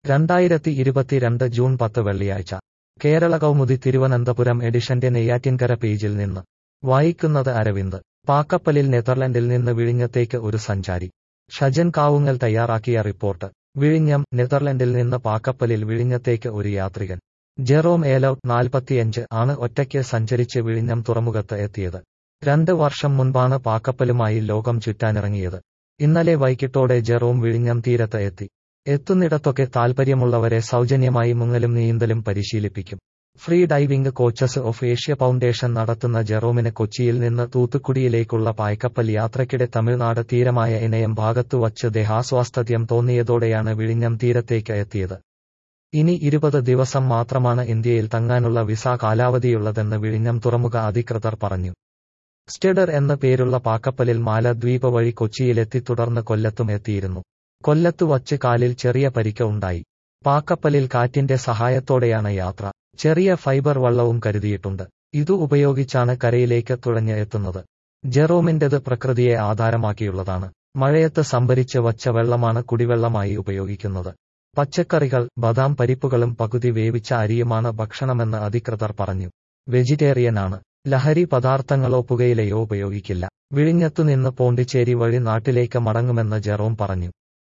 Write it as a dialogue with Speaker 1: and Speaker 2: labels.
Speaker 1: രണ്ടായിരത്തി ഇരുപത്തിരണ്ട് ജൂൺ പത്ത് വെള്ളിയാഴ്ച കേരള കൗമുദി തിരുവനന്തപുരം എഡിഷന്റെ നെയ്യാറ്റിൻകര പേജിൽ നിന്ന് വായിക്കുന്നത് അരവിന്ദ് പാക്കപ്പലിൽ നെതർലൻഡിൽ നിന്ന് വിഴിഞ്ഞത്തേക്ക് ഒരു സഞ്ചാരി ഷജൻ കാവുങ്ങൽ തയ്യാറാക്കിയ റിപ്പോർട്ട് വിഴിഞ്ഞം നെതർലൻഡിൽ നിന്ന് പാക്കപ്പലിൽ വിഴിഞ്ഞത്തേക്ക് ഒരു യാത്രികൻ ജെറോം ഏലൌട്ട് നാൽപ്പത്തിയഞ്ച് ആണ് ഒറ്റയ്ക്ക് സഞ്ചരിച്ച് വിഴിഞ്ഞം തുറമുഖത്ത് എത്തിയത് രണ്ട് വർഷം മുൻപാണ് പാക്കപ്പലുമായി ലോകം ചുറ്റാനിറങ്ങിയത് ഇന്നലെ വൈകിട്ടോടെ ജെറോം വിഴിഞ്ഞം തീരത്ത് എത്തി എത്തുന്നിടത്തൊക്കെ താൽപ്പര്യമുള്ളവരെ സൗജന്യമായി മുങ്ങലും നീന്തലും പരിശീലിപ്പിക്കും free diving coaches of Asia foundation നടത്തുന്ന ജെറോമിന് കൊച്ചിയിൽ നിന്ന് തൂത്തുക്കുടിയിലേക്കുള്ള പായ്ക്കപ്പൽ യാത്രയ്ക്കിടെ തമിഴ്നാട് തീരമായ ഇനയം ഭാഗത്തു വച്ച് ദേഹാസ്വാസ്ഥ്യം തോന്നിയതോടെയാണ് വിഴിഞ്ഞം തീരത്തേക്ക് എത്തിയത് ഇനി ഇരുപത് ദിവസം മാത്രമാണ് ഇന്ത്യയിൽ തങ്ങാനുള്ള വിസ കാലാവധിയുള്ളതെന്ന് വിഴിഞ്ഞം തുറമുഖ അധികൃതർ പറഞ്ഞു സ്റ്റെഡർ എന്ന പേരുള്ള പാക്കപ്പലിൽ മാലദ്വീപ് വഴി കൊച്ചിയിലെത്തി തുടർന്ന് കൊല്ലത്തും എത്തിയിരുന്നു കൊല്ലത്തു വച്ച് കാലിൽ ചെറിയ പരിക്ക് ഉണ്ടായി പാക്കപ്പലിൽ കാറ്റിന്റെ സഹായത്തോടെയാണ് യാത്ര ചെറിയ ഫൈബർ വള്ളവും കരുതിയിട്ടുണ്ട് ഇതു ഉപയോഗിച്ചാണ് കരയിലേക്ക് തുഴഞ്ഞ് എത്തുന്നത് ജെറോമിന്റേത് പ്രകൃതിയെ ആധാരമാക്കിയുള്ളതാണ് മഴയത്ത് സംഭരിച്ച് വച്ച വെള്ളമാണ് കുടിവെള്ളമായി ഉപയോഗിക്കുന്നത് പച്ചക്കറികൾ ബദാം പരിപ്പുകളും പകുതി വേവിച്ച അരിയുമാണ് ഭക്ഷണമെന്ന് അധികൃതർ പറഞ്ഞു വെജിറ്റേറിയനാണ് ലഹരി പദാർത്ഥങ്ങളോ പുകയിലയോ ഉപയോഗിക്കില്ല വിഴിഞ്ഞത്തുനിന്ന് പോണ്ടിച്ചേരി വഴി നാട്ടിലേക്ക് മടങ്ങുമെന്ന് ജെറോം പറഞ്ഞു